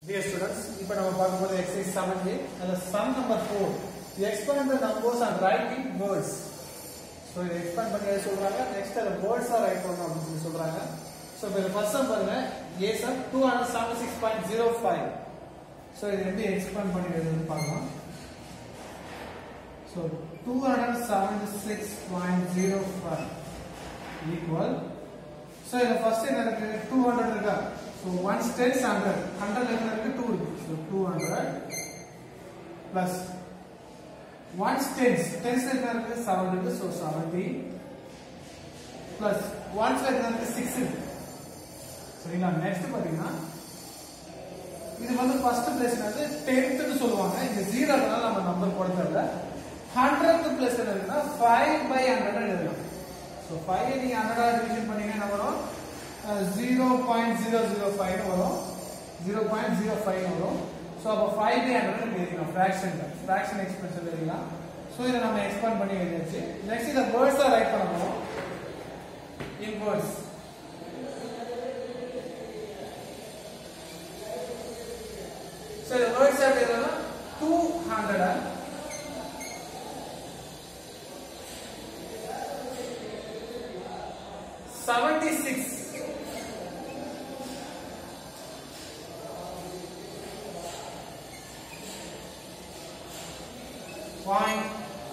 Dear students, இப்போ நம்ம பார்க்க போறது exercise 7 அந்த sum number 4. You expand the numbers and write in words. So இதை expand பண்ணி எழுத சொல்றாங்க. Next அந்த words ஆ write பண்ணணும் அப்படின்னு சொல்லி சொல்றாங்க. So இப்போ இந்த first sum பாருங்க. A sum 276.05. So இதை எப்படி expand பண்ணி எழுதுன்னு பார்க்கலாம். So 276.05 equal So இந்த first என்ன இருக்கு 200 இருக்கா So 1 tens 100 100 ல என்ன இருக்கு 2 இருக்கு So 200 plus 1 tens tens ல என்ன இருக்கு 7 இருக்கு So 70 plus 1 ல என்ன இருக்கு 6 இருக்கு சரிங்களா நெக்ஸ்ட் பாத்தீங்கன்னா இது வந்து ஃபர்ஸ்ட் பிளேஸ் வந்து 10th னு சொல்லுவாங்க இந்த 0 அதனால நம்ம நம்பர் போட தேவையில்ல 100th பிளேஸ் என்ன இருக்குன்னா 5 by 100 எழுதலாம் ஸோ ஃபைவ் நீங்க ஹண்ட்ரட் டிவிஷன் பண்ணீங்கன்னா என்ன வரும் zero point zero zero five வரும் ஜீரோ பாயிண்ட் ஜீரோ ஃபைவ் வரும் ஸோ அப்போ ஃபைவ் பை ஹண்ட்ரட் எழுதிக்கலாம் ஃப்ராக்ஷன் ஃப்ராக்ஷன் எக்ஸ்பென்ஷன் எழுதிக்கலாம் ஸோ இதை நம்ம எக்ஸ்பேண்ட் பண்ணி எழுதியாச்சு நெக்ஸ்ட் இதை வேர்ட்ஸாக ரைட் பண்ண போகிறோம் இன் வேர்ட்ஸ் ஸோ இந்த வேர்ட்ஸ் எப்படி எழுதலாம் two hundred seventy-six. Point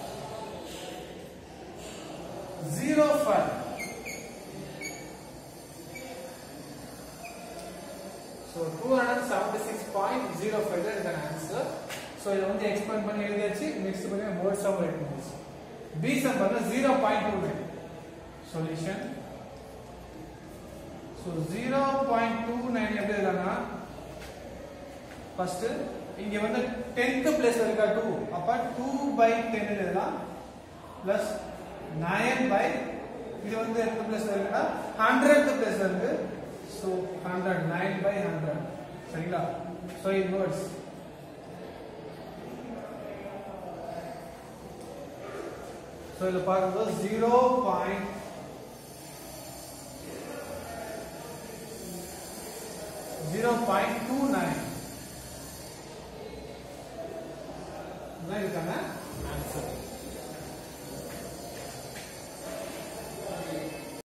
zero five. So two hundred seventy-six point zero five is an answer. So இதை வந்து expand பண்ணி எழுதியாச்சு next பண்ணி word sum write பண்ணியாச்சு B sum பண்ண zero point two nine solution so zero point two nine எப்படி எழுதலாம்னா first இங்க வந்து டென்த் பிளேஸ்ல இருக்கா டூ அப்ப டூ பை டென் எழுதலாம் பிளஸ் நைன் பை இது வந்து எந்த பிளேஸ்ல இருக்குன்னா ஹண்ட்ரட் பிளேஸ்ல இருக்கு so hundred nine by hundred சரிங்களா ஸோ இன் வேர்ட்ஸ் ஸோ இதில் பார்க்கும்போது zero point zero point two nine இதுக்கான